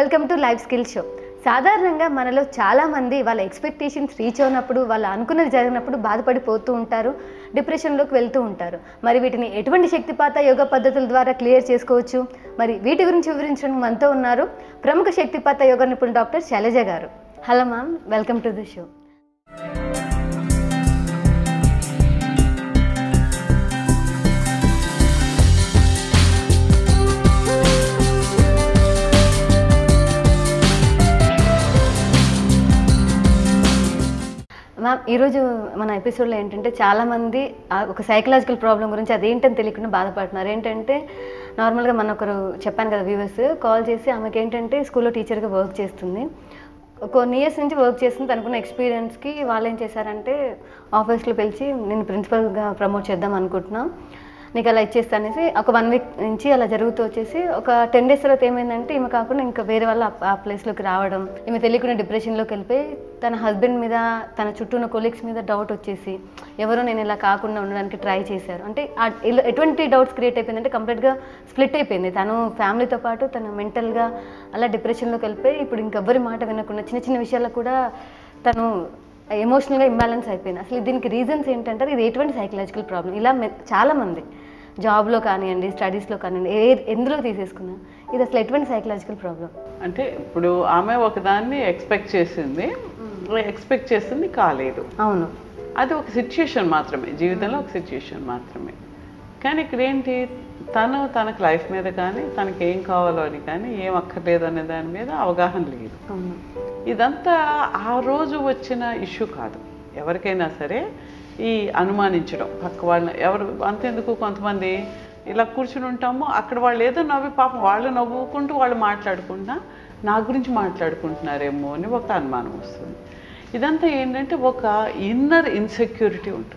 Welcome to life skill show సాధారణంగా మనలో చాలామంది వాళ్ళ ఎక్స్పెక్టేషన్స్ రీచ్ అవునప్పుడు వాళ్ళు అనుకున్నది జరిగినప్పుడు బాధపడిపోతూ ఉంటారు డిప్రెషన్లోకి వెళ్తూ ఉంటారు మరి వీటిని ఎటువంటి శక్తిపాత యోగా పద్ధతుల ద్వారా క్లియర్ చేసుకోవచ్చు మరి వీటి గురించి వివరించడానికి మనతో ఉన్నారు ప్రముఖ శక్తిపాత యోగా నిపుణులు doctor Shailaja garu hello ma'am welcome to the show ma'am ఈరోజు మన ఎపిసోడ్లో ఏంటంటే చాలామంది ఆ ఒక సైకలాజికల్ ప్రాబ్లం గురించి అదేంటని తెలియకుండా బాధపడుతున్నారు ఏంటంటే నార్మల్గా మన ఒకరు చెప్పాను కదా వ్యూవర్స్ కాల్ చేసి ఆమెకి ఏంటంటే స్కూల్లో టీచర్గా వర్క్ చేస్తుంది కొన్ని ఇయర్స్ నుంచి వర్క్ చేస్తుంది తనకున్న ఎక్స్పీరియన్స్కి వాళ్ళు ఏం చేశారంటే ఆఫీస్లో పిలిచి నేను ప్రిన్సిపల్గా ప్రమోట్ చేద్దాం అనుకుంటున్నాం నీకు అలా ఇచ్చేస్తా అనేసి ఒక వన్ వీక్ నుంచి అలా జరుగుతూ వచ్చేసి ఒక టెన్ డేస్ తర్వాత ఏమైందంటే ఈమె కాకుండా ఇంకా వేరే వాళ్ళు ఆ- ఆ ప్లేస్లోకి రావడం ఈమె తెలియకుండా డిప్రెషన్లోకి వెళ్ళిపోయి తన హస్బెండ్ మీద తన చుట్టూ ఉన్న కొలీగ్స్ మీద డౌట్ వచ్చేసి ఎవరో నేను ఇలా కాకుండా ఉండడానికి ట్రై చేశారు అంటే ఆ- ఇలా ఎటువంటి డౌట్స్ క్రియేట్ అయిపోయిందంటే కంప్లీట్గా స్ప్లిట్ అయిపోయింది తను ఫ్యామిలీతో పాటు తన మెంటల్గా అలా డిప్రెషన్లోకి వెళ్ళిపోయి ఇప్పుడు ఇంకెవ్వరి మాట వినకుండా చిన్న చిన్న విషయాలకు కూడా తను ఎమోషనల్గా ఇంబ్యాలెన్స్ అయిపోయింది అసలు దీనికి రీజన్స్ ఏంటంటే ఇది ఎటువంటి సైకలాజికల్ ప్రాబ్లం ఇలా మె- చాలామంది జాబ్లో కానివ్వండి స్టడీస్లో కానివ్వండి ఏ ఎందులో తీసేసుకున్నా ఇది అసలు ఎటువంటి సైకలాజికల్ ప్రాబ్లం అంటే ఇప్పుడు ఆమె ఒకదాన్ని ఎక్స్పెక్ట్ చేసింది ఎక్స్పెక్ట్ చేసింది కాలేదు అవును అది ఒక సిచ్యుయేషన్ మాత్రమే జీవితంలో ఒక సిచ్యుయేషన్ మాత్రమే కానీ ఇక్కడ ఏంటి తను తనకు లైఫ్ మీద కానీ తనకి ఏం కావాలో అని కానీ ఏం అక్కర్లేదు అనే దాని మీద అవగాహన లేదు అవును ఇదంతా ఆ రోజు వచ్చిన ఇష్యూ కాదు ఎవరికైనా సరే ఈ అనుమానించడం పక్క వాళ్ళని ఎవరు అంతెందుకు కొంతమంది ఇలా కూర్చుని ఉంటాము అక్కడ వాళ్ళు ఏదో నవ్వి పాపం వాళ్ళు నవ్వుకుంటూ వాళ్ళు మాట్లాడుకుంటున్నా నా గురించి మాట్లాడుకుంటున్నారేమో అని ఒక అనుమానం వస్తుంది ఇదంతా ఏంటంటే ఒక ఇన్నర్ ఇన్సెక్యూరిటీ ఉంటుంది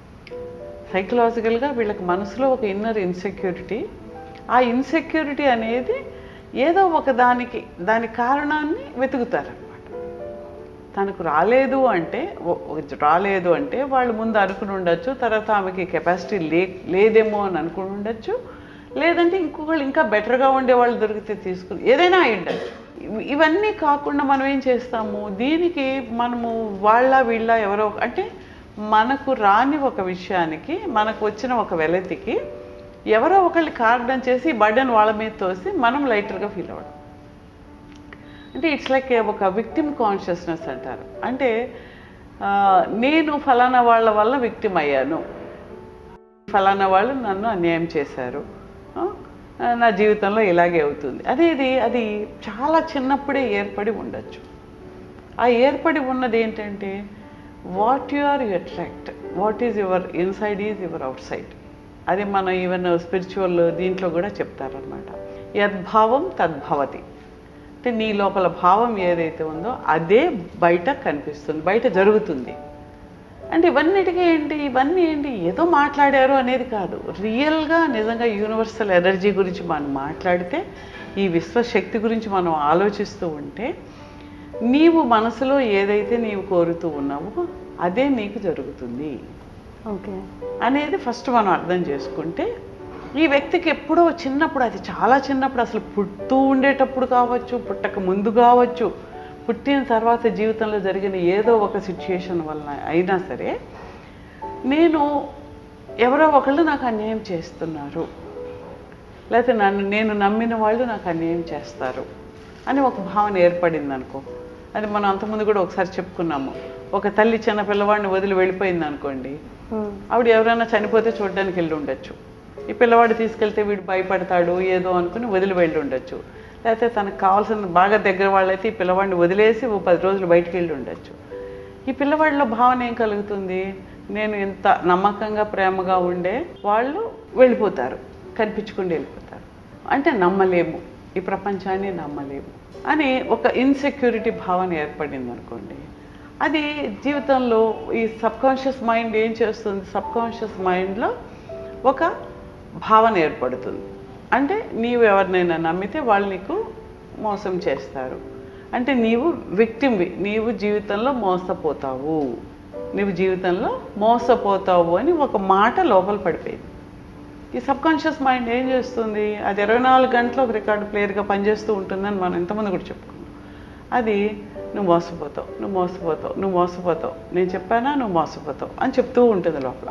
సైకలాజికల్గా వీళ్ళకి మనసులో ఒక ఇన్నర్ ఇన్సెక్యూరిటీ ఆ ఇన్సెక్యూరిటీ అనేది ఏదో ఒక దానికి దాని కారణాన్ని వెతుకుతారనమాట తనకు రాలేదు అంటే ఓ- ఓ- రాలేదు అంటే వాళ్ళు ముందు అనుకుని ఉండొచ్చు తర్వాత ఆమెకి కెపాసిటీ లే లేదేమో అని అనుకుని ఉండొచ్చు లేదంటే ఇంకొకళ్ళు ఇంకా బెటర్గా ఉండే వాళ్ళు దొరికితే తీసుకుని ఏదైనా అయి ఉండొచ్చు ఇవ్- ఇవన్నీ కాకుండా మనం ఏం చేస్తాము దీనికి మనము వాళ్ళ వీళ్ళ ఎవరో ఒక- అంటే మనకు రాని ఒక విషయానికి మనకు వచ్చిన ఒక వెలతికి ఎవరో ఒకళ్ళు కారణం చేసి బర్డెన్ వాళ్ళ మీద తోసి మనం లైటర్గా ఫీల్ అవ్వడం అంటే ఇట్స్ లైక్ ఒక విక్టిమ్ కాన్షియస్నెస్ అంటారు అంటే ఆ, నేను ఫలానా వాళ్ళ వల్ల విక్టిమ్ అయ్యాను ఫలానా వాళ్ళు నన్ను అన్యాయం చేశారు ఆ, నా జీవితంలో ఇలాగే అవుతుంది అనేది అది చాలా చిన్నప్పుడే ఏర్పడి ఉండొచ్చు ఆ ఏర్పడి ఉన్నది ఏంటంటే what you are you attract what is your inside is your outside అది మన ఈవెన్ స్పిరిచువల్ దీంట్లో కూడా చెప్తారనమాట యద్భావం తద్భవతి అంటే నీ లోపల భావం ఏదైతే ఉందో అదే బయట కనిపిస్తుంది బయట జరుగుతుంది అంటే ఇవన్నిటికీ ఏంటి ఇవన్నీ ఏంటి ఏదో మాట్లాడారు అనేది కాదు రియల్గా నిజంగా యూనివర్సల్ ఎనర్జీ గురించి మనం మాట్లాడితే ఈ విశ్వశక్తి గురించి మనం ఆలోచిస్తూ ఉంటే నీవు మనసులో ఏదైతే నీవు కోరుతూ ఉన్నావో అదే నీకు జరుగుతుంది ఓకే అనేది ఫస్ట్ మనం అర్థం చేసుకుంటే ఈ వ్యక్తికి ఎప్పుడో చిన్నప్పుడు అది చాలా చిన్నప్పుడు అసలు పుడుతూ ఉండేటప్పుడు కావచ్చు పుట్టక ముందు కావచ్చు పుట్టిన తర్వాత జీవితంలో జరిగిన ఏదో ఒక సిచ్యుయేషన్ వలన అయినా సరే నేను ఎవరో ఒకళ్ళు నాకు అన్యాయం చేస్తున్నారు లేకపోతే నన్ను నేను నమ్మిన వాళ్ళు నాకు అన్యాయం చేస్తారు అని ఒక భావన ఏర్పడింది అనుకో అది మనం అంతకుముందు కూడా ఒకసారి చెప్పుకున్నాము ఒక తల్లి చిన్న పిల్లవాడిని వదిలి వెళ్ళిపోయింది అనుకోండి ఆవిడ ఎవరైనా చనిపోతే చూడడానికి వెళ్ళి ఉండొచ్చు ఈ పిల్లవాడు తీసుకెళ్తే వీడు భయపడతాడు ఏదో అనుకుని వదిలి వెళ్ళి ఉండొచ్చు లేకపోతే తనకు కావాల్సిన బాగా దగ్గర వాళ్ళైతే ఈ పిల్లవాడిని వదిలేసి ఓ పది రోజులు బయటికి వెళ్ళి ఉండొచ్చు ఈ పిల్లవాడిలో భావన ఏం కలుగుతుంది నేను ఇంత నమ్మకంగా ప్రేమగా ఉండే వాళ్ళు వెళ్ళిపోతారు కనిపించకుండా వెళ్ళిపోతారు అంటే నమ్మలేము ఈ ప్రపంచాన్ని నమ్మలేము అని ఒక ఇన్సెక్యూరిటీ భావన ఏర్పడింది అనుకోండి అది జీవితంలో ఈ సబ్కాన్షియస్ మైండ్ ఏం చేస్తుంది సబ్కాన్షియస్ మైండ్లో ఒక భావన ఏర్పడుతుంది అంటే నీవు ఎవరినైనా నమ్మితే వాళ్ళు నీకు మోసం చేస్తారు అంటే నీవు విక్టిమ్వి నీవు జీవితంలో మోసపోతావు నీవు జీవితంలో మోసపోతావు అని ఒక మాట లోపల పడిపోయింది ఈ సబ్ కాన్షియస్ మైండ్ ఏం చేస్తుంది అది ఇరవై నాలుగు గంటలు ఒక రికార్డు ప్లేయర్గా పనిచేస్తూ ఉంటుందని మనం ఇంతమంది కూడా చెప్పుకున్నాం అది నువ్వు మోసపోతావు నువ్వు మోసపోతావు నువ్వు మోసపోతావు నేను చెప్పానా నువ్వు మోసపోతావు అని చెప్తూ ఉంటుంది లోపల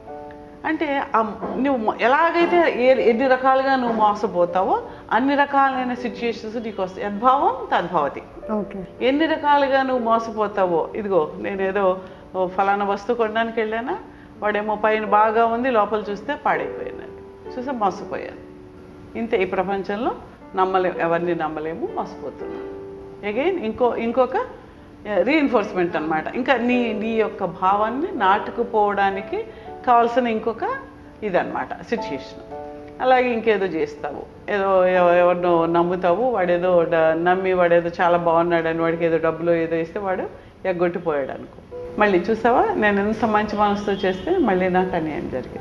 అంటే ఆ నువ్వు మొ- ఎలాగైతే ఏ ఎన్ని రకాలుగా నువ్వు మోసపోతావో అన్ని రకాలైన సిచ్యుయేషన్స్ నీకు వస్తాయి యద్భావం తద్భవతి ఓకే ఎన్ని రకాలుగా నువ్వు మోసపోతావో ఇదిగో నేనేదో ఓ ఫలానా వస్తువు కొనడానికి వెళ్ళానా వాడేమో పైన బాగా ఉంది లోపల చూస్తే పాడైపోయాను చూస్తే మోసపోయాను ఇంతే ఈ ప్రపంచంలో నమ్మలేము ఎవరిని నమ్మలేము మోసపోతున్నాం అగైన్ ఇంకో ఇంకొక రీఎన్ఫోర్స్మెంట్ అన్నమాట ఇంకా నీ నీ యొక్క భావాన్ని నాటుకుపోవడానికి కావాల్సిన ఇంకొక ఇదన్నమాట సిచ్యుయేషన్ అలాగే ఇంకేదో చేస్తావు ఏదో ఎవ- ఎవరినో నమ్ముతావు వాడేదో డ- నమ్మి వాడేదో చాలా బాగున్నాడు అని వాడికి ఏదో డబ్బులు ఏదో ఇస్తే వాడు ఎగ్గొట్టిపోయాడు అనుకో మళ్ళీ చూసావా నేను ఎంత మంచి మనసుతో చేస్తే మళ్ళీ నాకు అన్యాయం జరిగింది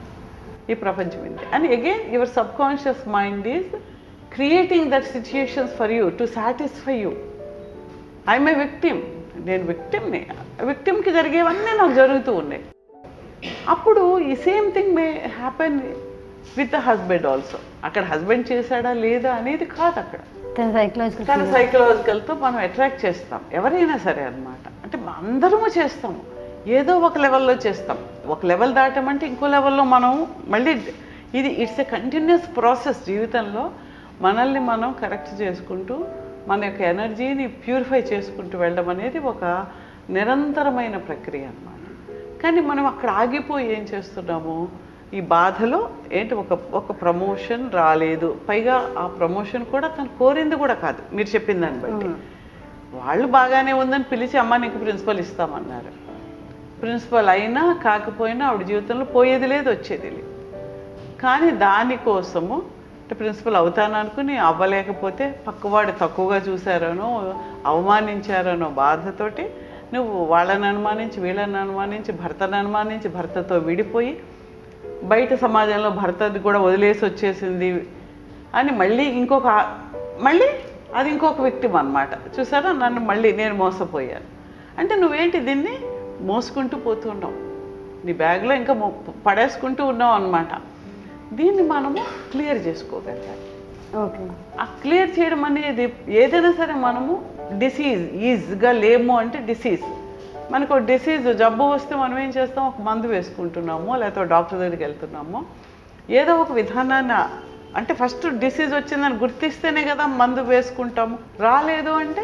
ఈ ప్రపంచం ఇంతే and again your subconscious mind is creating that situations for you to satisfy you I'm a victim నేను విక్టిమ్ని విక్టిమ్కి జరిగేవన్నీ నాకు జరుగుతూ ఉన్నాయి అప్పుడు ఈ same thing may happen with the husband also అక్కడ హస్బెండ్ చేశాడా లేదా అనేది కాదు అక్కడ తన సైకలాజికల్ తన సైకలాజికల్తో మనం అట్రాక్ట్ చేస్తాం ఎవరైనా సరే అన్నమాట అంటే మన అందరము చేస్తాము ఏదో ఒక లెవెల్లో చేస్తాం ఒక లెవెల్ దాటమంటే ఇంకో లెవెల్లో మనం మళ్ళీ ఇది ఇట్స్ ఎ కంటిన్యూస్ ప్రాసెస్ జీవితంలో మనల్ని మనం కరెక్ట్ చేసుకుంటూ మన యొక్క ఎనర్జీని ప్యూరిఫై చేసుకుంటూ వెళ్ళడం అనేది ఒక నిరంతరమైన ప్రక్రియ అన్నమాట కానీ మనం అక్కడ ఆగిపోయి ఏం చేస్తున్నాము ఈ బాధలో ఏంటి ఒక ఒక ప్రమోషన్ రాలేదు పైగా ఆ ప్రమోషన్ కూడా తను కోరింది కూడా కాదు మీరు చెప్పిన దాన్ని బట్టి వాళ్ళు బాగానే ఉందని పిలిచి అమ్మ నీకు ప్రిన్సిపల్ ఇస్తామన్నారు ప్రిన్సిపల్ అయినా కాకపోయినా ఆవిడ జీవితంలో పోయేది లేదు వచ్చేది లేదు కానీ దానికోసము అంటే ప్రిన్సిపల్ అవుతాను అనుకుని అవ్వలేకపోతే పక్కవాడు తక్కువగా చూశారనో అవమానించారనో బాధతోటి నువ్వు వాళ్ళని అనుమానించి వీళ్ళని అనుమానించి భర్తను అనుమానించి భర్తతో విడిపోయి బయట సమాజంలో భర్తది కూడా వదిలేసి వచ్చేసింది అని మళ్ళీ ఇంకొక మళ్ళీ అది ఇంకొక వ్యక్తి అన్నమాట చూసారా నన్ను మళ్ళీ నేను మోసపోయాను అంటే నువ్వేంటి దీన్ని మోసుకుంటూ పోతున్నావు నీ బ్యాగ్లో ఇంకా మో- పడేసుకుంటూ ఉన్నావు అనమాట దీన్ని మనము క్లియర్ చేసుకోగలగాలి ఓకే ఆ క్లియర్ చేయడం అనేది ఏదైనా సరే మనము డిసీజ్ ఈజ్గా లేము అంటే డిసీజ్ మనకు డిసీజ్ జబ్బు వస్తే మనం ఏం చేస్తాం ఒక మందు వేసుకుంటున్నామో లేకపోతే డాక్టర్ దగ్గరికి వెళ్తున్నామో ఏదో ఒక విధానాన్ని అంటే ఫస్ట్ డిసీజ్ వచ్చిందని గుర్తిస్తేనే కదా మందు వేసుకుంటాము రాలేదు అంటే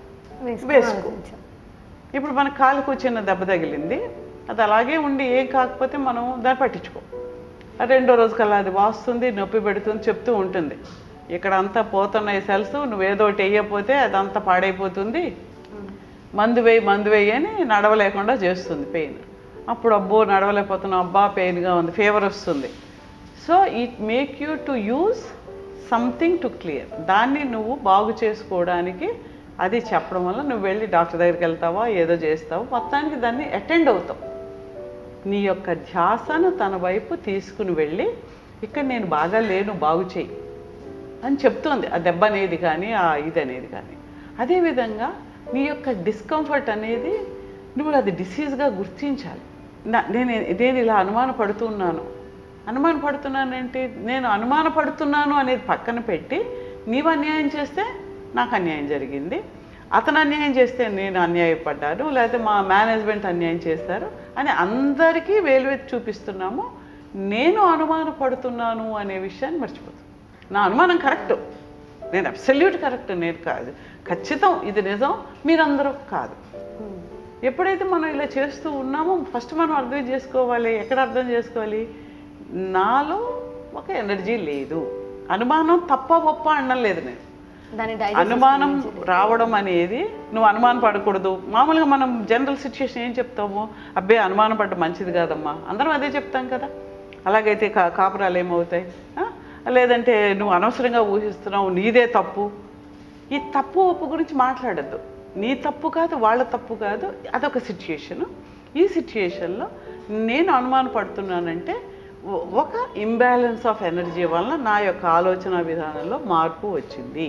వేసుకో. ఇప్పుడు మన కాలుకు చిన్న దెబ్బ తగిలింది అది అలాగే ఉండి ఏం కాకపోతే మనం దాన్ని పట్టించుకో ఆ రెండో రోజు కల్లా అది వాస్తుంది నొప్పి పెడుతుంది చెప్తూ ఉంటుంది ఇక్కడ అంతా పోతున్నాయి సెల్స్ నువ్వేదో ఒకటి వేయకపోతే అదంతా పాడైపోతుంది మందు వేయి మందు వేయి అని నడవలేకుండా చేస్తుంది పెయిన్ అప్పుడు అబ్బో నడవలేకపోతున్నావు అబ్బా పెయిన్గా ఉంది ఫీవర్ వస్తుంది so it make you to use something to clear దాన్ని నువ్వు బాగు చేసుకోవడానికి అది చెప్పడం వల్ల నువ్వు వెళ్ళి డాక్టర్ దగ్గరికి వెళ్తావా ఏదో చేస్తావు మొత్తానికి దాన్ని అటెండ్ అవుతావు నీ యొక్క ధ్యాసను తన వైపు తీసుకుని వెళ్ళి ఇక్కడ నేను బాగా లేను బాగు చేయి అని చెప్తోంది ఆ దెబ్బ అనేది కానీ ఆ ఇది అనేది కానీ అదేవిధంగా నీ యొక్క డిస్కంఫర్ట్ అనేది నువ్వు అది డిసీజ్గా గుర్తించాలి నా- నేను నేను ఇలా అనుమాన పడుతున్నాను అనుమాన పడుతున్నానంటే నేను అనుమాన పడుతున్నాను అనేది పక్కన పెట్టి నీవు అన్యాయం చేస్తే నాకు అన్యాయం జరిగింది అతను అన్యాయం చేస్తే నేను అన్యాయపడ్డాను లేకపోతే మా మేనేజ్మెంట్ అన్యాయం చేస్తారు అని అందరికీ వేలువెత్తి చూపిస్తున్నాము నేను అనుమాన పడుతున్నాను అనే విషయాన్ని మర్చిపోతాను నా అనుమానం కరెక్ట్ నేను అబ్సల్యూట్ కరెక్ట్ నేను కాదు ఖచ్చితం ఇది నిజం మీరందరూ కాదు ఎప్పుడైతే మనం ఇలా చేస్తూ ఉన్నామో ఫస్ట్ మనం అర్థం చేసుకోవాలి ఎక్కడ అర్థం చేసుకోవాలి నాలో ఒక ఎనర్జీ లేదు అనుమానం తప్ప ఒప్ప అనడం లేదు నేను దాని digest అనుమానం రావడం అనేది నువ్వు అనుమానం పడకూడదు మామూలుగా మనం జనరల్ సిచ్యుయేషన్ ఏం చెప్తాము అబ్బే అనుమానం పడ్డం మంచిది కాదమ్మా అందరం అదే చెప్తాం కదా అలాగైతే కా కాపురాలు ఏమవుతాయి ఆ? లేదంటే నువ్వు అనవసరంగా ఊహిస్తున్నావు నీదే తప్పు ఈ తప్పు ఒప్పు గురించి మాట్లాడద్దు నీ తప్పు కాదు వాళ్ళ తప్పు కాదు అదొక సిచ్యుయేషను ఈ సిచ్యుయేషన్లో నేను అనుమాన పడుతున్నానంటే ఒ- ఒక ఇంబ్యాలెన్స్ ఆఫ్ ఎనర్జీ వలన నా యొక్క ఆలోచన విధానంలో మార్పు వచ్చింది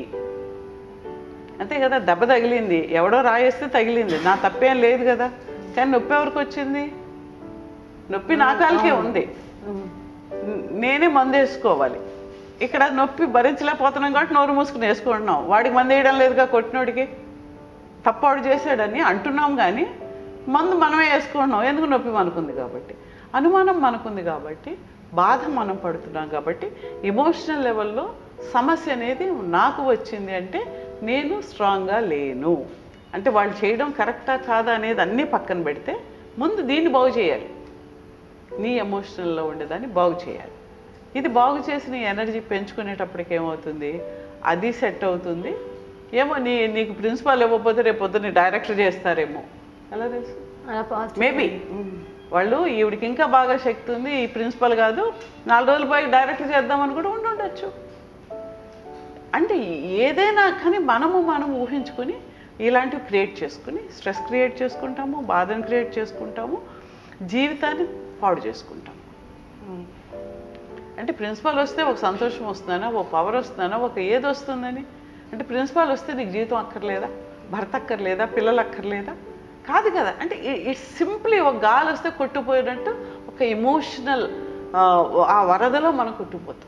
అంతే కదా దెబ్బ తగిలింది ఎవడో రాయేస్తే తగిలింది నా తప్పేం లేదు కదా కానీ నొప్పి ఎవరికి వచ్చింది నొప్పి నా కాలికే ఉంది ఉమ్. న- నేనే మందు వేసుకోవాలి ఇక్కడ నొప్పి భరించలేకపోతున్నాం కాబట్టి నోరు మూసుకుని వేసుకుంటున్నాం వాడికి మందు వేయడం లేదుగా కొట్టినోడికి తప్పాడు చేశాడని అంటున్నాం కానీ మందు మనమే వేసుకుంటున్నాం ఎందుకు నొప్పి మనకుంది కాబట్టి అనుమానం మనకుంది కాబట్టి బాధ మనం పడుతున్నాం కాబట్టి ఎమోషనల్ లెవెల్లో సమస్య అనేది నాకు వచ్చింది అంటే నేను స్ట్రాంగ్గా లేను అంటే వాళ్ళు చేయడం కరెక్టా కాదా అనేది అన్నీ పక్కన పెడితే ముందు దీన్ని బాగు చేయాలి నీ ఎమోషనల్లో ఉండేదాన్ని బాగు చేయాలి ఇది బాగు చేసి నీ ఎనర్జీ పెంచుకునేటప్పటికి ఏమవుతుంది అది సెట్ అవుతుంది ఏమో నీ నీకు ప్రిన్సిపాల్ ఇవ్వకపోతే రేపు పొద్దున్న డైరెక్టర్ చేస్తారేమో ఎలా తెలుసు అలా పాజిటివ్ మేబీ వాళ్ళు ఈవిడికి ఇంకా బాగా శక్తి ఉంది ఈ ప్రిన్సిపల్ కాదు నాలుగు రోజులు పోయి డైరెక్టర్ చేద్దామని కూడా ఉండి ఉండొచ్చు అంటే ఏదైనా కానీ మనము మనం ఊహించుకుని ఇలాంటివి క్రియేట్ చేసుకుని స్ట్రెస్ క్రియేట్ చేసుకుంటాము బాధను క్రియేట్ చేసుకుంటాము జీవితాన్ని పాడు చేసుకుంటాము అంటే ప్రిన్సిపాల్ వస్తే ఒక సంతోషం వస్తుందనా ఒక పవర్ వస్తుందనా ఒక ఏది వస్తుందని అంటే ప్రిన్సిపాల్ వస్తే నీకు జీవితం అక్కర్లేదా భర్త అక్కర్లేదా పిల్లలు అక్కర్లేదా కాదు కదా అంటే ఇట్స్ సింప్లీ ఒక గాలి వస్తే కొట్టుపోయినట్టు ఒక ఎమోషనల్ ఆ వరదలో మనం కొట్టుకుపోతాం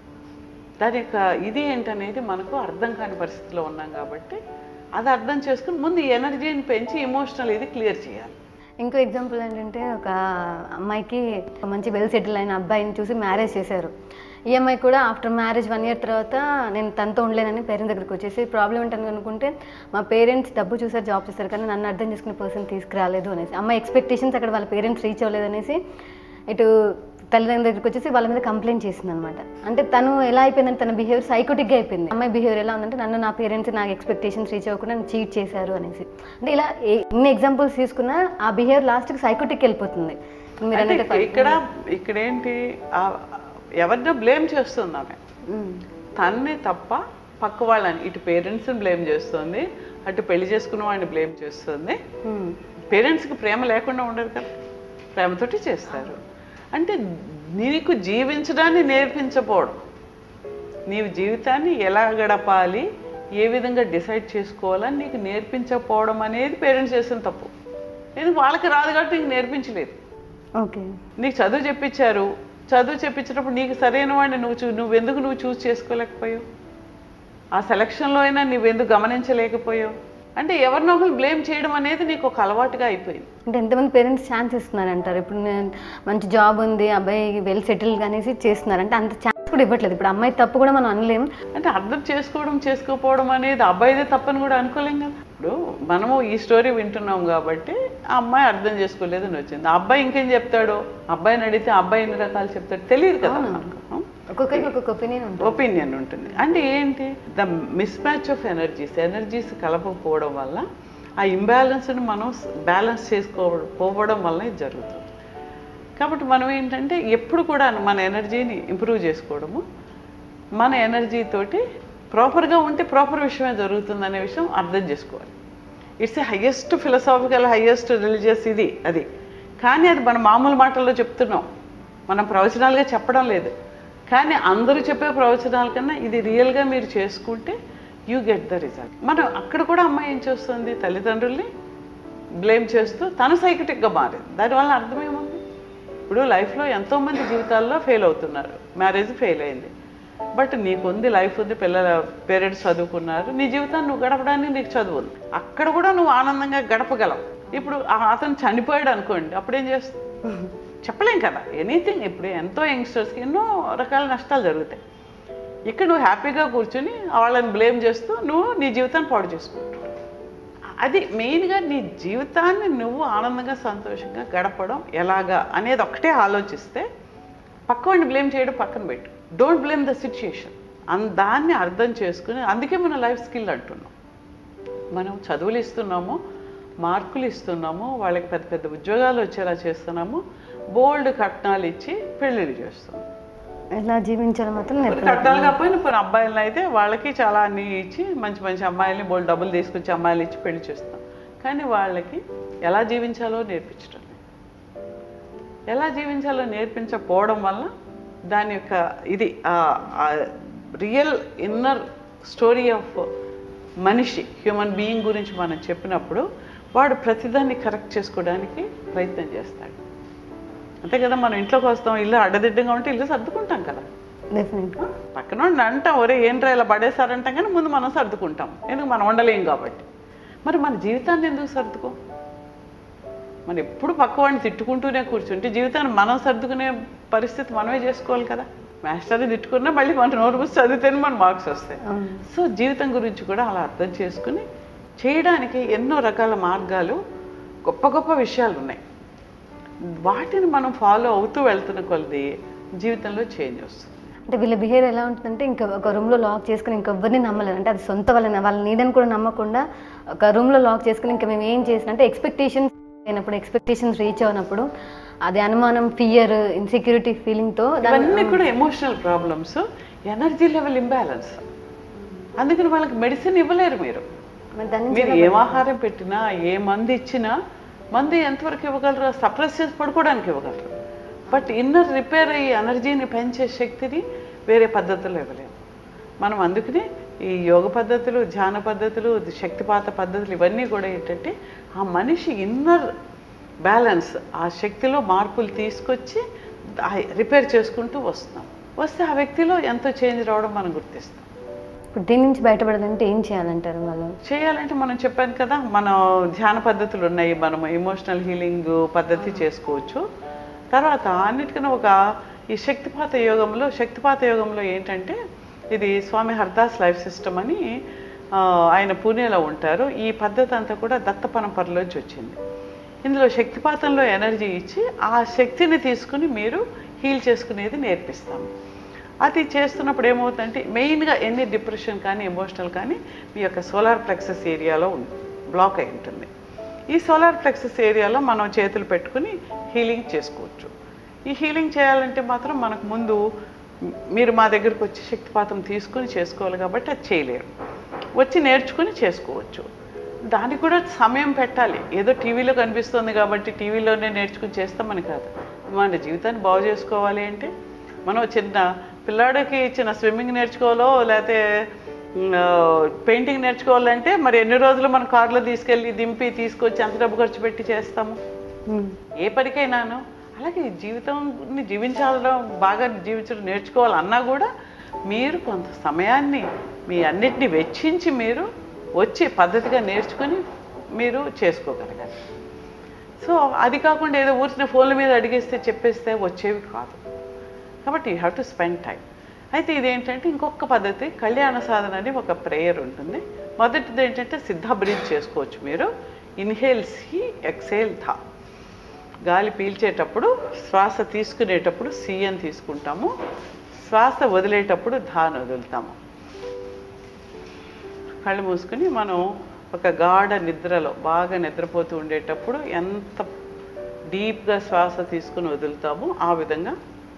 దాని యొక్క ఇది ఏంటనేది మనకు అర్థం కాని పరిస్థితిలో ఉన్నాం కాబట్టి అది అర్థం చేసుకుని ముందు ఈ ఎనర్జీని పెంచి ఎమోషనల్ ఇది క్లియర్ చేయాలి ఇంకో ఎగ్జాంపుల్ ఏంటంటే ఒక అమ్మాయికి ఒక మంచి వెల్ సెటిల్ అయిన అబ్బాయిని చూసి మ్యారేజ్ చేశారు ఈ అమ్మాయి కూడా ఆఫ్టర్ మ్యారేజ్ వన్ ఇయర్ తర్వాత నేను తనతో ఉండలేనని పేరెంట్స్ దగ్గరికి వచ్చేసి ప్రాబ్లం ఏంటని అనుకుంటే మా పేరెంట్స్ డబ్బు చూసారు జాబ్ చేశారు కానీ నన్ను అర్థం చేసుకునే పర్సన్ తీసుకురాలేదు అనేసి అమ్మాయి ఎక్స్పెక్టేషన్స్ అక్కడ వాళ్ళ పేరెంట్స్ రీచ్ అవ్వలేదు అనేసి ఇటు తల్లిదండ్రుల దగ్గరికి వచ్చేసి వాళ్ళ మీద కంప్లైంట్ చేసింది అనమాట అంటే తను ఎలా అయిపోయిందంటే తన బిహేవియర్ సైకోటిక్గా అయిపోయింది అమ్మాయి బిహేవియర్ ఎలా ఉందంటే నన్ను నా పేరెంట్స్ నాకు ఎక్స్పెక్టేషన్స్ రీచ్ అవ్వకుండా నన్ను చీట్ చేశారు అనేసి అంటే ఇలా ఏ- ఎన్ని ఎగ్జాంపుల్స్ తీసుకున్నా ఆ బిహేవియర్ లాస్ట్కి సైకోటిక్ వెళ్ళిపోతుంది మీరు అంటే అన్నట్టు ఇక్కడ ఇక్కడేంటి ఆ- ఎవరినో బ్లేమ్ చేస్తుంది ఆమె ఉమ్, తన్నే తప్ప పక్క వాళ్ళని ఇటు పేరెంట్స్ని బ్లేమ్ చేస్తుంది అటు పెళ్లి చేసుకున్న వాడిని బ్లేమ్ చేస్తుంది ఉమ్, పేరెంట్స్కి ప్రేమ లేకుండా ఉండదు కదా ప్రేమతోటి చేస్తారు అంటే నీకు జీవించడాన్ని నేర్పించకపోవడం నీవు జీవితాన్ని ఎలా గడపాలి ఏ విధంగా డిసైడ్ చేసుకోవాలని నీకు నేర్పించకపోవడం అనేది పేరెంట్స్ చేసిన తప్పు ఎందుకు వాళ్ళకి రాదు కాబట్టి నీకు నేర్పించలేదు ఓకే నీకు చదువు చెప్పించారు చదువు చెప్పించినప్పుడు నీకు సరైన వాడిని నువ్వు చూ నువ్వెందుకు నువ్వు చూస్ చేసుకోలేకపోయావు ఆ సెలక్షన్లో అయినా నువ్వెందుకు గమనించలేకపోయావు అంటే ఎవరినో ఒకరు బ్లేమ్ చేయడం అనేది నీకు ఒక అలవాటుగా అయిపోయింది అంటే ఎంతమంది పేరెంట్స్ ఛాన్స్ ఇస్తున్నారు అంటారు ఇప్పుడు నేను మంచి జాబ్ ఉంది అబ్బాయి వెల్ సెటిల్ అనేసి చేస్తున్నారు అంటే అంత ఛాన్స్ కూడా ఇవ్వట్లేదు ఇప్పుడు అమ్మాయి తప్పు కూడా మనం అనలేం అంటే అర్థం చేసుకోవడం చేసుకోకపోవడం అనేది అబ్బాయిదే తప్పని కూడా అనుకోలేం కదా ఇప్పుడు మనము ఈ స్టోరీ వింటున్నాం కాబట్టి ఆ అమ్మాయి అర్థం చేసుకోలేదని వచ్చింది ఆ అబ్బాయి ఇంకేం చెప్తాడో అబ్బాయిని అడిగితే ఆ అబ్బాయి ఎన్ని రకాలు చెప్తాడు తెలియదు కదా మనకు ఒక్కొక్కరికి ఒక్కొక్క ఒపీనియన్ ఉంటుంది ఒపీనియన్ ఉంటుంది అంటే ఏంటి the mismatch of energies energies కలపకపోవడం వల్ల ఆ ఇంబ్యాలెన్స్ని మనం బ్యాలెన్స్ చేసుకోవడం పోవడం వల్ల ఇది జరుగుతుంది కాబట్టి మనం ఏంటంటే ఎప్పుడు కూడా మన ఎనర్జీని ఇంప్రూవ్ చేసుకోవడము మన ఎనర్జీ తోటి ప్రాపర్గా ఉంటే ప్రాపర్ విషయమే జరుగుతుంది అనే విషయం అర్థం చేసుకోవాలి it's a highest philosophical highest religious ఇది అది కానీ అది మన మామూలు మాటల్లో చెప్తున్నాం మనం ప్రవచనాలుగా చెప్పడం లేదు కానీ అందరూ చెప్పే ప్రవచనాల కన్నా ఇది రియల్గా మీరు చేసుకుంటే యూ గెట్ ద రిజల్ట్ మనం అక్కడ కూడా అమ్మాయి ఏం చేస్తుంది తల్లిదండ్రుల్ని బ్లేమ్ చేస్తూ తను సైకటిక్గా మారింది దానివల్ల అర్థం ఏముంది ఇప్పుడు లైఫ్లో ఎంతోమంది జీవితాల్లో ఫెయిల్ అవుతున్నారు మ్యారేజ్ ఫెయిల్ అయింది బట్ నీకుంది లైఫ్ ఉంది పిల్లల పేరెంట్స్ చదువుకున్నారు నీ జీవితాన్ని నువ్వు గడపడానికి నీకు చదువు ఉంది అక్కడ కూడా నువ్వు ఆనందంగా గడపగలవు ఇప్పుడు ఆ అతను చనిపోయాడు అనుకోండి అప్పుడు ఏం చేస్తావు చెప్పలేం కదా ఎనీథింగ్ ఇప్పుడు ఎంతో యంగ్స్టర్స్కి ఎన్నో రకాల నష్టాలు జరుగుతాయి ఇక్కడ నువ్వు హ్యాపీగా కూర్చుని వాళ్ళని బ్లేమ్ చేస్తూ నువ్వు నీ జీవితాన్ని పాడు చేసుకుంటావు అది మెయిన్గా నీ జీవితాన్ని నువ్వు ఆనందంగా సంతోషంగా గడపడం ఎలాగా అనేది ఒకటే ఆలోచిస్తే పక్కవాడిని బ్లేమ్ చేయడం పక్కన పెట్టు డోంట్ బ్లేమ్ ద సిచ్యుయేషన్ అన్ దాన్ని అర్థం చేసుకుని అందుకే మన లైఫ్ స్కిల్ అంటున్నాం మనం చదువులు ఇస్తున్నాము మార్కులు ఇస్తున్నాము వాళ్ళకి పెద్ద పెద్ద ఉద్యోగాలు వచ్చేలా చేస్తున్నాము బోల్డ్ కట్నాలు ఇచ్చి పెళ్ళిళ్ళు చేస్తున్నాం ఎలా జీవించాలో మాత్రం మరి నేర్పలేదు కట్టాలి కాకపోయినా ఇప్పుడు అబ్బాయిలను అయితే వాళ్ళకి చాలా అన్ని ఇచ్చి మంచి మంచి అమ్మాయిల్ని బోల్ డబ్బులు తీసుకొచ్చి అమ్మాయిలు ఇచ్చి పెళ్లి చేస్తాం కానీ వాళ్ళకి ఎలా జీవించాలో నేర్పించడం లేదు. ఎలా జీవించాలో నేర్పించకపోవడం వల్ల దాని యొక్క ఇది రియల్ ఇన్నర్ స్టోరీ ఆఫ్ మనిషి హ్యూమన్ బీయింగ్ గురించి మనం చెప్పినప్పుడు వాడు ప్రతిదాన్ని కరెక్ట్ చేసుకోవడానికి ప్రయత్నం చేస్తాడు అంతే కదా మనం ఇంట్లోకి వస్తాం ఇల్లు అడ్డదిడ్డంగా ఉంటే ఇల్లు సర్దుకుంటాం కదా డెఫినెట్గా పక్కన వాడిని అంటాం ఒరే ఏంట్రా ఇలా పడేశారంటాం కానీ ముందు మనం సర్దుకుంటాం ఎందుకు మనం ఉండలేం కాబట్టి మరి మన జీవితాన్ని ఎందుకు సర్దుకో మనం ఎప్పుడు పక్కవాడిని తిట్టుకుంటూనే కూర్చుంటే జీవితాన్ని మనం సర్దుకునే పరిస్థితి మనమే చేసుకోవాలి కదా మాస్టర్ని తిట్టుకున్నా మళ్ళీ మన నోరు మూసి చదివితేనే మన మార్క్స్ వస్తాయి అవును సో జీవితం గురించి కూడా అలా అర్థం చేసుకుని చేయడానికి ఎన్నో రకాల మార్గాలు గొప్ప గొప్ప విషయాలు ఉన్నాయి వాటిని మనం ఫాలో అవుతూ వెళ్తున్న కొలది జీవితంలో చేంజ్ వస్తుంది అంటే వీళ్ళ బిహేవియర్ ఎలా ఉంటుందంటే ఇంకా ఒక రూమ్లో లాక్ చేసుకుని ఇంకెవ్వరిని నమ్మలేదు అంటే అది సొంత వాళ్ళని వాళ్ళ నీడని కూడా నమ్మకుండా ఒక రూమ్లో లాక్ చేసుకుని ఇంకా మేము ఏం చేసిన అంటే ఎక్స్పెక్టేషన్స్ అయినప్పుడు ఎక్స్పెక్టేషన్స్ రీచ్ అవునప్పుడు అది అనుమానం ఫియర్ ఇన్సెక్యూరిటీ ఫీలింగ్తో ఇవన్నీ కూడా emotional problems energy level imbalance అందుకని వాళ్ళకి మెడిసిన్ ఇవ్వలేరు మీరు మీరు ఏం ఆహారం పెట్టినా ఏ మందు ఇచ్చినా మందు ఎంతవరకు ఇవ్వగలరు సప్రెస్ చేసి పడుకోవడానికి ఇవ్వగలరు బట్ ఇన్నర్ రిపేర్ అయ్యి ఎనర్జీని పెంచే శక్తిని వేరే పద్ధతుల్లో ఇవ్వలేము మనం అందుకనే ఈ యోగ పద్ధతులు ధ్యాన పద్ధతులు శక్తిపాత పద్ధతులు ఇవన్నీ కూడా ఏంటంటే ఆ మనిషి ఇన్నర్ బ్యాలెన్స్ ఆ శక్తిలో మార్పులు తీసుకొచ్చి రిపేర్ చేసుకుంటూ వస్తున్నాం వస్తే ఆ వ్యక్తిలో ఎంతో చేంజ్ రావడం మనం గుర్తిస్తాం ఇప్పుడు దీని నుంచి బయటపడాలంటే ఏం చేయాలంటారు వాళ్ళు చేయాలంటే మనం చెప్పాను కదా మన ధ్యాన పద్ధతులు ఉన్నాయి మనం ఎమోషనల్ హీలింగ్ పద్ధతి చేసుకోవచ్చు తర్వాత అన్నిటికన్నా ఒక ఈ శక్తిపాత యోగంలో శక్తిపాత యోగంలో ఏంటంటే ఇది స్వామి హర్దాస్ లైఫ్ సిస్టమ్ అని ఆ, ఆయన పూణేలో ఉంటారు ఈ పద్ధతి అంతా కూడా దత్త పరంపరలోంచి వచ్చింది ఇందులో శక్తిపాతంలో ఎనర్జీ ఇచ్చి ఆ శక్తిని తీసుకుని మీరు హీల్ చేసుకునేది నేర్పిస్తాము అది చేస్తున్నప్పుడు ఏమవుతుందంటే మెయిన్గా ఎన్ని డిప్రెషన్ కానీ ఎమోషనల్ కానీ మీ యొక్క సోలార్ ప్లెక్సస్ ఏరియాలో బ్లాక్ అయి ఉంటుంది ఈ సోలార్ ప్లెక్సస్ ఏరియాలో మనం చేతులు పెట్టుకుని హీలింగ్ చేసుకోవచ్చు ఈ హీలింగ్ చేయాలంటే మాత్రం మనకు ముందు మీరు మా దగ్గరకు వచ్చి శక్తిపాతం తీసుకుని చేసుకోవాలి కాబట్టి అది చేయలేరు వచ్చి నేర్చుకుని చేసుకోవచ్చు దానికి కూడా సమయం పెట్టాలి ఏదో టీవీలో కనిపిస్తుంది కాబట్టి టీవీలోనే నేర్చుకుని చేస్తామని కాదు మన జీవితాన్ని బాగు చేసుకోవాలి అంటే మనం చిన్న పిల్లాడికి చిన్న స్విమ్మింగ్ నేర్చుకోవాలో లేకపోతే పెయింటింగ్ నేర్చుకోవాలంటే మరి ఎన్ని రోజులు మన కారులో తీసుకెళ్ళి దింపి తీసుకొచ్చి ఎంత డబ్బు ఖర్చు పెట్టి చేస్తాము ఉమ్. ఏ పనికైనాను అలాగే జీవితాన్ని జీవించడం బాగా జీవించడం నేర్చుకోవాలన్నా కూడా మీరు కొంత సమయాన్ని మీ అన్నిటిని వెచ్చించి మీరు వచ్చి పద్ధతిగా నేర్చుకొని మీరు చేసుకోగలగాలి సో అది కాకుండా ఏదో ఊరిసిన ఫోన్ల మీద అడిగేస్తే చెప్పేస్తే వచ్చేవి కాదు కాబట్టి you have to spend time అయితే ఇదేంటంటే ఇంకొక పద్ధతి కళ్యాణ సాధన అని ఒక ప్రేయర్ ఉంటుంది మొదటిది ఏంటంటే సిద్ధ బ్రీత్ చేసుకోవచ్చు మీరు ఇన్హేల్ సి ఎక్సేల్ థా గాలి పీల్చేటప్పుడు శ్వాస తీసుకునేటప్పుడు సి అని తీసుకుంటాము శ్వాస వదిలేటప్పుడు ధాన్ వదులుతాము కళ్ళు మూసుకుని మనం ఒక గాఢ నిద్రలో బాగా నిద్రపోతూ ఉండేటప్పుడు ఎంత డీప్గా శ్వాస తీసుకుని వదులుతామో ఆ విధంగా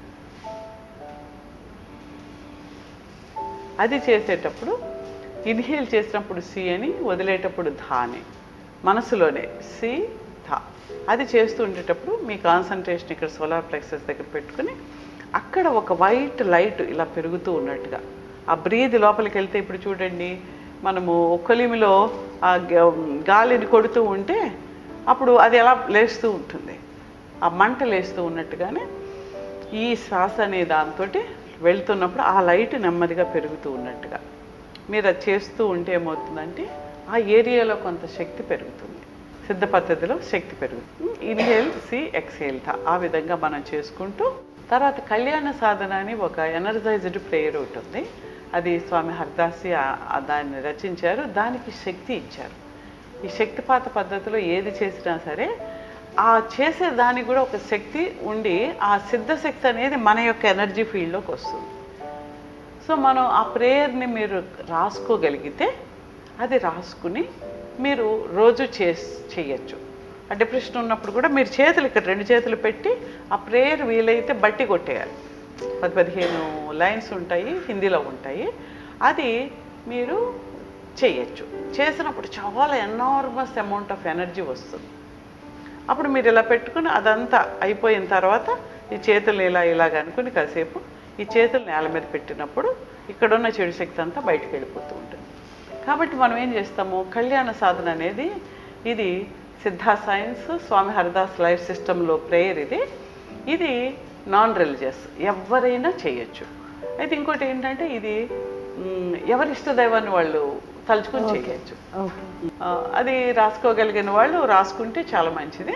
అది చేసేటప్పుడు ఇన్హేల్ చేసినప్పుడు సి అని వదిలేటప్పుడు ధాని మనసులోనే సి ధా అది చేస్తూ ఉండేటప్పుడు మీ కాన్సన్ట్రేషన్ ఇక్కడ సోలార్ ప్లెక్సెస్ దగ్గర పెట్టుకుని అక్కడ ఒక వైట్ లైట్ ఇలా పెరుగుతూ ఉన్నట్టుగా ఆ బ్రీద్ లోపలికి వెళ్తే ఇప్పుడు చూడండి మనము కొలిమిలో ఆ గ- గాలిని కొడుతూ ఉంటే అప్పుడు అది ఎలా లేస్తూ ఉంటుంది ఆ మంట లేస్తూ ఉన్నట్టుగానే ఈ శ్వాస అనే దాంతో వెళ్తున్నప్పుడు ఆ లైట్ నెమ్మదిగా పెరుగుతూ ఉన్నట్టుగా మీరు అది చేస్తూ ఉంటే ఏమవుతుందంటే ఆ ఏరియాలో కొంత శక్తి పెరుగుతుంది సిద్ధ పద్ధతిలో శక్తి పెరుగుతుంది ఇన్హేల్ సి ఎక్స్హేల్ థా ఆ విధంగా మనం చేసుకుంటూ తర్వాత కళ్యాణ సాధన అని ఒక ఎనర్జైజ్డ్ ప్రేయర్ ఒకటి ఉంది అది స్వామి హర్దాసి ఆ- ఆ దాన్ని రచించారు దానికి శక్తి ఇచ్చారు ఈ శక్తిపాత పద్ధతిలో ఏది చేసినా సరే ఆ చేసే దానికి కూడా ఒక శక్తి ఉండి ఆ సిద్ధ శక్తి అనేది మన యొక్క ఎనర్జీ ఫీల్డ్లోకి వస్తుంది సో మనం ఆ ప్రేయర్ని మీరు రాసుకోగలిగితే అది రాసుకుని మీరు రోజు చే చేయొచ్చు ఆ డిప్రెషన్ ఉన్నప్పుడు కూడా మీరు చేతులు ఇక్కడ రెండు చేతులు పెట్టి ఆ ప్రేయర్ వీలైతే బట్టి కొట్టేయాలి పది పదిహేను లైన్స్ ఉంటాయి హిందీలో ఉంటాయి అది మీరు చేయొచ్చు చేసినప్పుడు చాలా ఎనార్మస్ అమౌంట్ ఆఫ్ ఎనర్జీ వస్తుంది అప్పుడు మీరు ఇలా పెట్టుకుని అదంతా అయిపోయిన తర్వాత ఈ చేతులు ఇలా ఇలాగ అనుకుని కాసేపు ఈ చేతులు నేల మీద పెట్టినప్పుడు ఇక్కడున్న చెడు శక్తి అంతా బయటికి వెళ్ళిపోతూ ఉంటుంది కాబట్టి మనం ఏం చేస్తాము కళ్యాణ సాధన అనేది ఇది సిద్ధా సైన్స్ స్వామి హరిదాస్ లైఫ్ సిస్టంలో ప్రేయర్ ఇది ఇది నాన్ రిలీజియస్ ఎవరైనా చేయొచ్చు అయితే ఇంకోటి ఏంటంటే ఇది మ్, ఎవరి ఇష్టదైవాన్ని వాళ్ళు తలుచుకొని చేయొచ్చు ఓకే ఆ, అది రాసుకోగలిగిన వాళ్ళు రాసుకుంటే చాలా మంచిది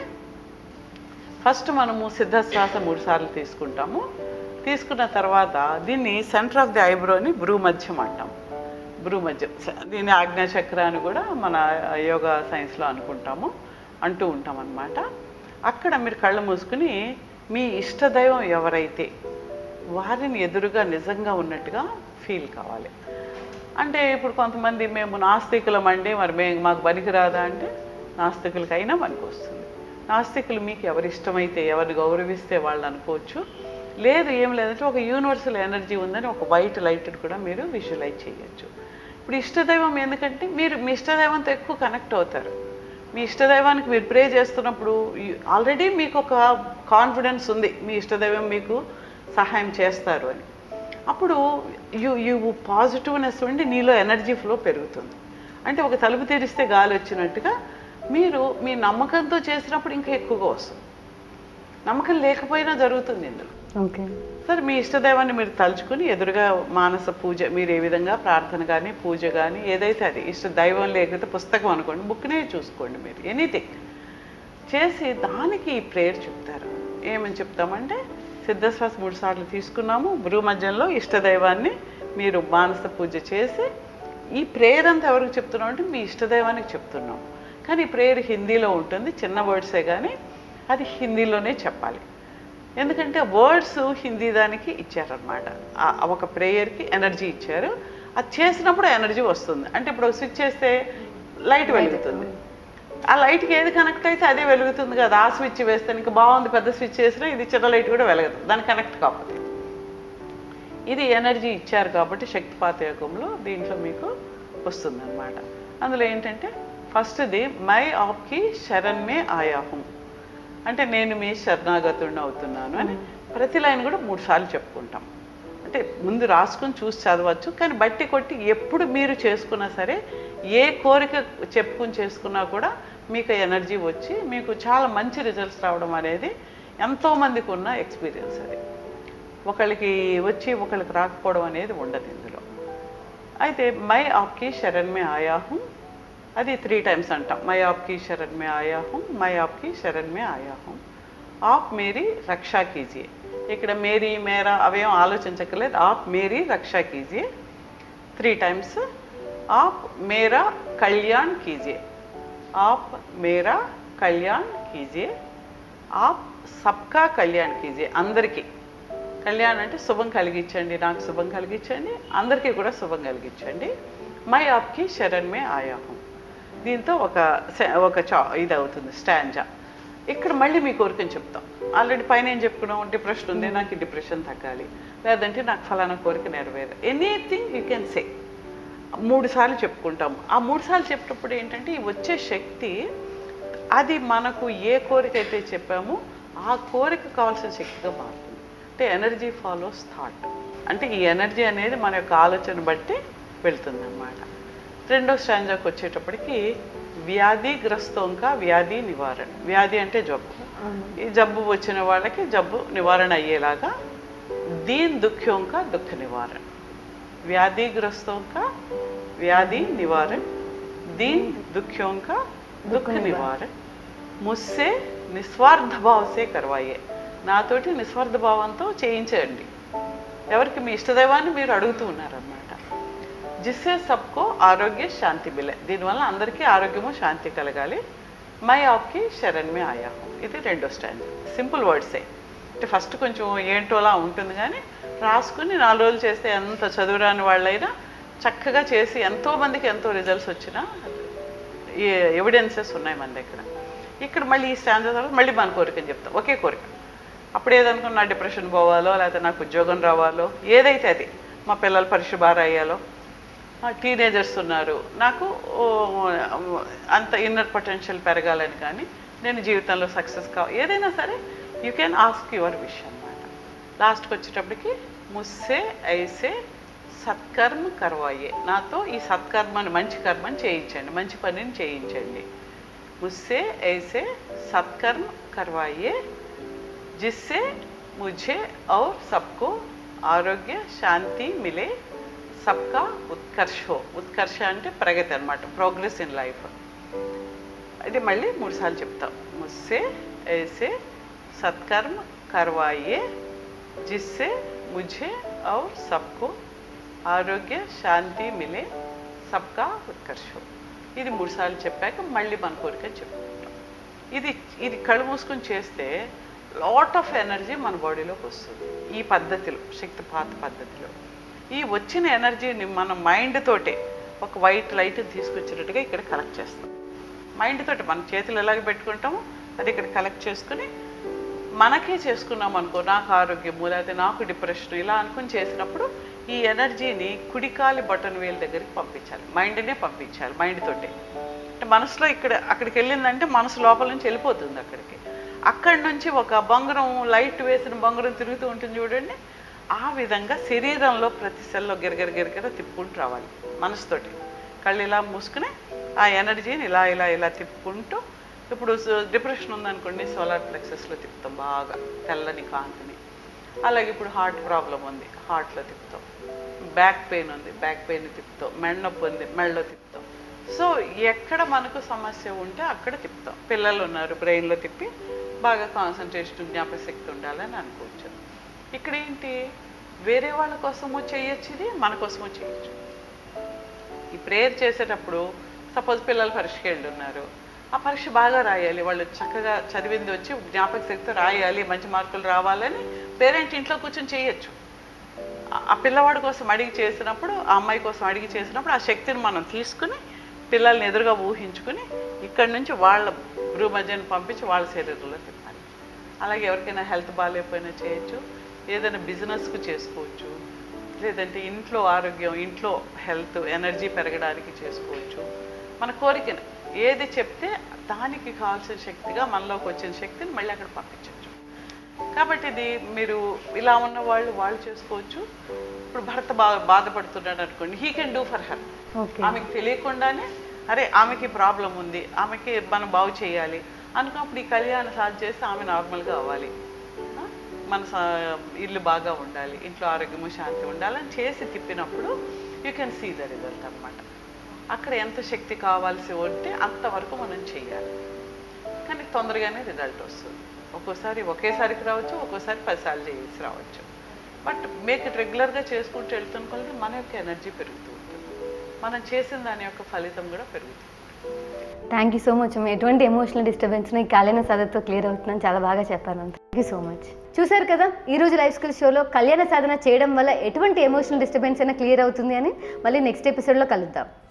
ఫస్ట్ మనము సిద్ధశ్వాస మూడు సార్లు తీసుకుంటాము తీసుకున్న తర్వాత దీన్ని సెంటర్ ఆఫ్ ది ఐబ్రోని భ్రూ మధ్యం అంటాం భ్రూ మధ్యం స- దీన్ని ఆజ్ఞాచక్ర అని కూడా మన యోగా సైన్స్లో అనుకుంటాము అంటూ ఉంటాం అన్నమాట అక్కడ మీరు కళ్ళు మూసుకుని మీ ఇష్టదైవం ఎవరైతే వారిని ఎదురుగా నిజంగా ఉన్నట్టుగా ఫీల్ కావాలి అంటే ఇప్పుడు కొంతమంది మేము నాస్తికులం అండి మరి మేము మాకు పనికిరాదా అంటే నాస్తికులకైనా పనికి వస్తుంది నాస్తికులు మీకు ఎవరి ఇష్టమైతే ఎవరిని గౌరవిస్తే వాళ్ళు అనుకోవచ్చు లేదు ఏం లేదంటే ఒక యూనివర్సల్ ఎనర్జీ ఉందని ఒక వైట్ లైట్ కూడా మీరు విజువలైజ్ చేయొచ్చు ఇప్పుడు ఇష్టదైవం ఎందుకంటే మీరు మీ ఇష్టదైవంతో ఎక్కువ కనెక్ట్ అవుతారు మీ ఇష్టదైవానికి మీరు ప్రే చేస్తున్నప్పుడు ఆల్రెడీ మీకు ఒక కాన్ఫిడెన్స్ ఉంది మీ ఇష్టదైవం మీకు సహాయం చేస్తారు అని అప్పుడు యు యు పాజిటివ్నెస్ ఉండి నీలో ఎనర్జీ ఫ్లో పెరుగుతుంది అంటే ఒక తలుపు తెరిస్తే గాలి వచ్చినట్టుగా మీరు మీ నమ్మకంతో చేసినప్పుడు ఇంకా ఎక్కువగా వస్తుంది నమ్మకం లేకపోయినా జరుగుతుంది ఇందులో ఓకే సరే మీ ఇష్టదైవాన్ని మీరు తలుచుకుని ఎదురుగా మానస పూజ మీరు ఏ విధంగా ప్రార్థన కానీ పూజ కానీ ఏదైతే అది ఇష్ట దైవం లేకపోతే పుస్తకం అనుకోండి బుక్నే చూసుకోండి మీరు ఎనీథింగ్ చేసి దానికి ఈ ప్రేయర్ చెప్తారు ఏమని చెప్తామంటే సిద్ధశ్వాస మూడు సార్లు తీసుకున్నాము భ్రూ మధ్యంలో ఇష్టదైవాన్ని మీరు మానస పూజ చేసి ఈ ప్రేయర్ అంతా ఎవరికి చెప్తున్నాం అంటే మీ ఇష్టదైవానికి చెప్తున్నాం కానీ ఈ ప్రేయర్ హిందీలో ఉంటుంది చిన్న వర్డ్సే కానీ అది హిందీలోనే చెప్పాలి ఎందుకంటే వర్డ్స్ హిందీ దానికి ఇచ్చారనమాట ఒక ప్రేయర్కి ఎనర్జీ ఇచ్చారు అది చేసినప్పుడు ఎనర్జీ వస్తుంది అంటే ఇప్పుడు స్విచ్ చేస్తే లైట్ వెలుగుతుంది ఆ లైట్కి ఏది కనెక్ట్ అయితే అదే వెలుగుతుంది కదా ఆ స్విచ్ వేస్తే ఇంకా బాగుంది పెద్ద స్విచ్ వేసినా ఇది చిన్న లైట్ కూడా వెలగదు దానికి కనెక్ట్ కాకపోతే ఇది ఎనర్జీ ఇచ్చారు కాబట్టి శక్తిపాత యోగంలో దీంట్లో మీకు వస్తుందన్నమాట అందులో ఏంటంటే ఫస్ట్ది మై ఆప్కి శరణ్ మే ఆయాహం అంటే నేను మీ శరణాగతుడిని అవుతున్నాను అని ప్రతి లైన్ కూడా మూడు సార్లు చెప్పుకుంటాం అంటే ముందు రాసుకుని చూసి చదవచ్చు కానీ బట్టి కొట్టి ఎప్పుడు మీరు చేసుకున్నా సరే ఏ కోరిక చెప్పుకుని చేసుకున్నా కూడా మీకు ఎనర్జీ వచ్చి మీకు చాలా మంచి రిజల్ట్స్ రావడం అనేది ఎంతోమందికి ఉన్న ఎక్స్పీరియన్స్ అది ఒకళ్ళకి వచ్చి ఒకళ్ళకి రాకపోవడం అనేది ఉండదు ఇందులో అయితే మై ఆప్కి శరణ్ మే ఆయా హూం అది త్రీ టైమ్స్ అంటాం మై ఆప్కి శరణ్ మే ఆయా హూం మై ఆప్కి శరణ్ మే ఆయా హూం ఆప్ మేరీ రక్షా కీజియే ఇక్కడ మేరీ మేరా అవేం ఆలోచించక్కర్లేదు ఆప్ మేరీ రక్షా కీజియే త్రీ టైమ్స్ ఆప్ మేరా కళ్యాణ్ కీజియే ఆప్ మేరా కళ్యాణ్ కీజియే ఆప్ సబ్కా కళ్యాణ్ కీజియే అందరికీ కళ్యాణ్ అంటే శుభం కలిగించండి నాకు శుభం కలిగించండి అందరికీ కూడా శుభం కలిగించండి మై ఆప్కి శరణ్ మే ఆయా హూం దీంతో ఒక సె- ఒక చా ఇది అవుతుంది స్టాంజా ఇక్కడ మళ్ళీ మీ కోరికని చెప్తాం ఆల్రెడీ పైన ఏం చెప్పుకున్నాం డిప్రెషన్ ఉంది నాకు ఈ డిప్రెషన్ తగ్గాలి లేదంటే నాకు ఫలానా కోరిక నెరవేరు ఎనీథింగ్ యూ కెన్ సే మూడు సార్లు చెప్పుకుంటాం ఆ మూడు సార్లు చెప్పినప్పుడు ఏంటంటే ఈ వచ్చే శక్తి అది మనకు ఏ కోరిక అయితే చెప్పామో ఆ కోరిక కావాల్సిన శక్తిగా మారుతుంది అంటే ఎనర్జీ ఫాలోస్ థాట్ అంటే ఈ ఎనర్జీ అనేది మన యొక్క ఆలోచన బట్టి వెళ్తుంది అన్నమాట రెండో స్టాంజాకి వచ్చేటప్పటికి వ్యాధిగ్రస్తంక వ్యాధి నివారణ వ్యాధి అంటే జబ్బు ఈ జబ్బు వచ్చిన వాళ్ళకి జబ్బు నివారణ అయ్యేలాగా దీన్ దుఃఖ్యోంక దుఃఖ నివారణ व्याधिग्रस्तों का व्याधि निवारण दीन दुखियों का दुख निवारण ముస్సే నిస్వార్థ భావసే కర్వాయే నాతోటి నిస్వార్థ భావంతో చేయించండి ఎవరికి మీ ఇష్టదైవాన్ని మీరు అడుగుతూ ఉన్నారన్నమాట జిస్సే సబ్కో ఆరోగ్య శాంతి మిలే దీనివల్ల అందరికీ ఆరోగ్యము శాంతి కలగాలి మై ఆప్కి శరణ్ మే ఆయా హూం. ఇది రెండో స్టాండ్ సింపుల్ వర్డ్సే అంటే ఫస్ట్ కొంచెం ఏంటోలా ఉంటుంది కానీ రాసుకుని నాలుగు రోజులు చేస్తే ఎంత చదువురాని వాళ్ళైనా చక్కగా చేసి ఎంతో మందికి ఎంతో రిజల్ట్స్ వచ్చినా ఈ ఎవిడెన్సెస్ ఉన్నాయి మన దగ్గర ఇక్కడ మళ్ళీ ఈ స్టాండ్ తర్వాత మళ్ళీ మన కోరికని చెప్తాం ఒకే కోరిక అప్పుడు ఏదనుకున్నా నా డిప్రెషన్ పోవాలో లేకపోతే నాకు ఉద్యోగం రావాలో ఏదైతే అది మా పిల్లల పరీక్ష బాగా అయ్యాలో టీనేజర్స్ ఉన్నారు నాకు ఓ, అంత ఇన్నర్ పొటెన్షియల్ పెరగాలని కానీ నేను జీవితంలో సక్సెస్ కావాలి ఏదైనా సరే you can ask your wish అనమాట లాస్ట్కి వచ్చేటప్పటికి ముస్సే ఐసే సత్కర్మ కర్వాయే నాతో ఈ సత్కర్మని మంచి కర్మని చేయించండి మంచి పనిని చేయించండి ముస్సే ఐసే సత్కర్మ కర్వాయే जिससे मुझे और सबको ఆరోగ్య శాంతి మిలే సబ్కా ఉత్కర్ష్ హో ఉత్కర్ష అంటే ప్రగతి అనమాట ప్రోగ్రెస్ ఇన్ లైఫ్ ఇది మళ్ళీ మూడు సార్లు చెప్తాం ముస్సే ऐसे సత్కర్మ करवाइए जिससे मुझे और सबको ఆరోగ్య శాంతి మిలే సబ్కా ఉత్కర్ష్ హో ఇది మూడు సార్లు చెప్పాక మళ్ళీ మన కోరిక చెప్పుకుంటాం ఇది ఇది కళ్ళు మూసుకొని చేస్తే లాట్ ఆఫ్ ఎనర్జీ మన బాడీలోకి వస్తుంది ఈ పద్ధతిలో శక్తిపాత పద్ధతిలో ఈ వచ్చిన ఎనర్జీని మన మైండ్ తోటే ఒక వైట్ లైట్ తీసుకొచ్చినట్టుగా ఇక్కడ కలెక్ట్ చేస్తాం మైండ్ తోటి మన చేతులు ఎలాగ పెట్టుకుంటామో అది ఇక్కడ కలెక్ట్ చేసుకుని మనకే చేసుకున్నాం అనుకో నాకు ఆరోగ్యము లేకపోతే నాకు డిప్రెషన్ ఇలా అనుకుని చేసినప్పుడు ఈ ఎనర్జీని కుడికాలి బటన్ వేలు దగ్గరికి పంపించాలి మైండ్నే పంపించాలి మైండ్ తోటే అంటే మనసులో ఇక్కడ అక్కడికి వెళ్ళిందంటే మనసు లోపల నుంచి వెళ్ళిపోతుంది అక్కడికి అక్కడి నుంచి ఒక బొంగరం లైట్ వేసిన బొంగరం తిరుగుతూ ఉంటుంది చూడండి ఆ విధంగా శరీరంలో ప్రతి సెల్లో గిరగిర గిరగిర తిప్పుకుంటూ రావాలి మనసుతోటి కళ్ళు ఇలా మూసుకుని ఆ ఎనర్జీని ఇలా ఇలా ఇలా తిప్పుకుంటూ ఇప్పుడు డిప్రెషన్ ఉందనుకోండి సోలార్ ప్లెక్సెస్లో తిప్పుతాం బాగా తెల్లని కాంతిని అలాగే ఇప్పుడు హార్ట్ ప్రాబ్లం ఉంది హార్ట్లో తిప్పుతాం బ్యాక్ పెయిన్ ఉంది బ్యాక్ పెయిన్ తిప్పుతాం మెడ నొప్పి ఉంది మెడలో తిప్పుతాం సో ఎక్కడ మనకు సమస్య ఉంటే అక్కడ తిప్పుతాం పిల్లలు ఉన్నారు బ్రెయిన్లో తిప్పి బాగా కాన్సన్ట్రేషన్ జ్ఞాపక శక్తి ఉండాలని అనుకోవచ్చు ఇక్కడ ఏంటి వేరే వాళ్ళ కోసము చేయొచ్చు ఇది మన కోసము చేయొచ్చు ఈ ప్రేయర్ చేసేటప్పుడు సపోజ్ పిల్లలు పరీక్షకి వెళ్ళి ఉన్నారు ఆ పరీక్ష బాగా రాయాలి వాళ్ళు చక్కగా చదివింది వచ్చి జ్ఞాపక శక్తి రాయాలి మంచి మార్కులు రావాలని పేరెంట్ ఇంట్లో కూర్చొని చేయొచ్చు ఆ- ఆ పిల్లవాడి కోసం అడిగి చేసినప్పుడు ఆ అమ్మాయి కోసం అడిగి చేసినప్పుడు ఆ శక్తిని మనం తీసుకుని పిల్లల్ని ఎదురుగా ఊహించుకుని ఇక్కడి నుంచి వాళ్ళ భూమధ్యను పంపించి వాళ్ళ శరీరంలో తిప్పాలి అలాగే ఎవరికైనా హెల్త్ బాగాలేకపోయినా చేయొచ్చు ఏదైనా బిజినెస్కు చేసుకోవచ్చు లేదంటే ఇంట్లో ఆరోగ్యం ఇంట్లో హెల్త్ ఎనర్జీ పెరగడానికి చేసుకోవచ్చు మన కోరికని ఏది చెప్తే దానికి కావాల్సిన శక్తిగా మనలోకి వచ్చిన శక్తిని మళ్ళీ అక్కడ పంపించవచ్చు కాబట్టి ఇది మీరు ఇలా ఉన్న వాళ్ళు వాళ్ళు చేసుకోవచ్చు ఇప్పుడు భర్త బా బాధపడుతున్నాడు అనుకోండి he can do for her okay ఆమెకి తెలియకుండానే అరే ఆమెకి ప్రాబ్లం ఉంది ఆమెకి మనం బాగు చేయాలి అనుకున్నప్పుడు ఈ కళ్యాణ సాధన చేస్తే ఆమె నార్మల్గా అవ్వాలి ఆ? మన స- ఇల్లు బాగా ఉండాలి ఇంట్లో ఆరోగ్యము శాంతి ఉండాలని చేసి తిప్పినప్పుడు you can see the result అనమాట అక్కడ ఎంత శక్తి కావాల్సి ఉంటే అంతవరకు మనం చేయాలి కానీ తొందరగానే రిజల్ట్ వస్తుంది ఒక్కోసారి ఒకేసారికి రావచ్చు ఒక్కోసారి పదిసార్లు చేసి రావచ్చు బట్ మేక్ ఇట్ రెగ్యులర్గా చేసుకుంటూ వెళ్తున్న కొలది మన యొక్క ఎనర్జీ పెరుగుతూ ఉంటుంది మనం చేసిన దాని యొక్క ఫలితం కూడా పెరుగుతుంది థ్యాంక్ యూ సో మచ్ అమ్మ ఎటువంటి ఎమోషనల్ డిస్టర్బెన్స్ ఈ కళ్యాణ సాధనతో క్లియర్ అవుతుందని చాలా బాగా చెప్పాను థ్యాంక్ యూ సో మచ్ చూశారు కదా ఈ రోజు లైఫ్ స్కిల్ షోలో కళ్యాణ సాధన చేయడం వల్ల ఎటువంటి ఎమోషనల్ డిస్టర్బెన్స్ అయినా క్లియర్ అవుతుంది అని మళ్ళీ నెక్స్ట్ ఎపిసోడ్లో కలుద్దాం